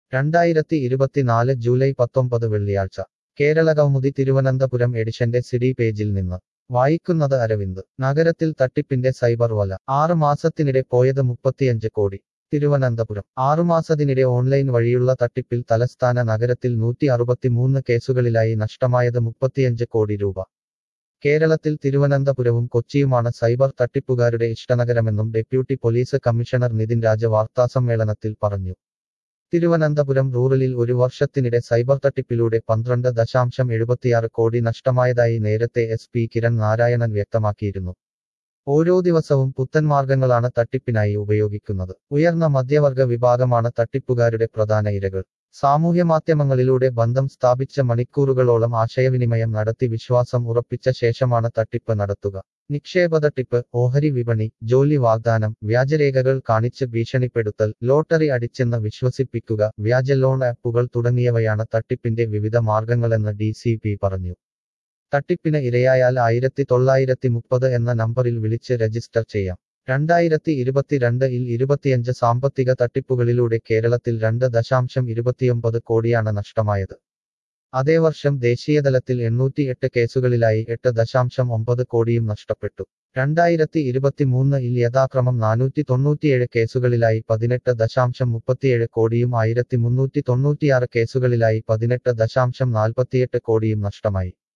രണ്ടായിരത്തി ഇരുപത്തിനാല് ജൂലൈ പത്തൊമ്പത് വെള്ളിയാഴ്ച കേരള കൗമുദി തിരുവനന്തപുരം എഡിഷന്റെ സിഡി പേജിൽ നിന്ന് വായിക്കുന്നത് അരവിന്ദ് നഗരത്തിൽ തട്ടിപ്പിന്റെ സൈബർ വല ആറ് മാസത്തിനിടെ പോയത് മുപ്പത്തിയഞ്ച് കോടി തിരുവനന്തപുരം ആറുമാസത്തിനിടെ ഓൺലൈൻ വഴിയുള്ള തട്ടിപ്പിൽ തലസ്ഥാന നഗരത്തിൽ നൂറ്റി അറുപത്തിമൂന്ന് കേസുകളിലായി നഷ്ടമായത് മുപ്പത്തിയഞ്ച് കോടി രൂപ കേരളത്തിൽ തിരുവനന്തപുരവും കൊച്ചിയുമാണ് സൈബർ തട്ടിപ്പുകാരുടെ ഇഷ്ടനഗരമെന്നും deputy police commissioner Nithin Raja വാർത്താസമ്മേളനത്തിൽ പറഞ്ഞു തിരുവനന്തപുരം റൂറലിൽ ഒരു വർഷത്തിനിടെ സൈബർ തട്ടിപ്പിലൂടെ പന്ത്രണ്ട് ദശാംശം എഴുപത്തിയാറ് കോടി നഷ്ടമായതായി നേരത്തെ എസ് പി കിരൺ നാരായണൻ വ്യക്തമാക്കിയിരുന്നു ഓരോ ദിവസവും പുത്തൻ മാർഗങ്ങളാണ് തട്ടിപ്പിനായി ഉപയോഗിക്കുന്നത് ഉയർന്ന മധ്യവർഗ വിഭാഗമാണ് തട്ടിപ്പുകാരുടെ പ്രധാന ഇരകൾ സാമൂഹ്യമാധ്യമങ്ങളിലൂടെ ബന്ധം സ്ഥാപിച്ച മണിക്കൂറുകളോളം ആശയവിനിമയം നടത്തി വിശ്വാസം ഉറപ്പിച്ച ശേഷമാണ് തട്ടിപ്പ് നടത്തുക നിക്ഷേപ തട്ടിപ്പ് ഓഹരി വിപണി ജോലി വാഗ്ദാനം വ്യാജരേഖകൾ കാണിച്ച് ഭീഷണിപ്പെടുത്തൽ ലോട്ടറി അടിച്ചെന്ന് വിശ്വസിപ്പിക്കുക വ്യാജ ലോൺ ആപ്പുകൾ തുടങ്ങിയവയാണ് തട്ടിപ്പിന്റെ വിവിധ മാർഗങ്ങളെന്ന് ഡി സി പി പറഞ്ഞു തട്ടിപ്പിന് ഇരയായാൽ ആയിരത്തി തൊള്ളായിരത്തി മുപ്പത് എന്ന നമ്പറിൽ വിളിച്ച് രജിസ്റ്റർ ചെയ്യാം രണ്ടായിരത്തി ഇരുപത്തിരണ്ട് ഇൽ ഇരുപത്തിയഞ്ച് സാമ്പത്തിക തട്ടിപ്പുകളിലൂടെ കേരളത്തിൽ രണ്ട് ദശാംശം ഇരുപത്തിയൊമ്പത് കോടിയാണ് നഷ്ടമായത് അതേ വർഷം ദേശീയതലത്തിൽ എണ്ണൂറ്റി എട്ട് കേസുകളിലായി എട്ട് ദശാംശം ഒമ്പത് കോടിയും നഷ്ടപ്പെട്ടു രണ്ടായിരത്തി ഇരുപത്തിമൂന്ന് ഇൽ യഥാക്രമം നാനൂറ്റി തൊണ്ണൂറ്റിയേഴ് കേസുകളിലായി പതിനെട്ട് ദശാംശം മുപ്പത്തിയേഴ് കോടിയും ആയിരത്തി മുന്നൂറ്റി തൊണ്ണൂറ്റിയാറ് കേസുകളിലായി പതിനെട്ട് ദശാംശം നാൽപ്പത്തിയെട്ട് കോടിയും നഷ്ടമായി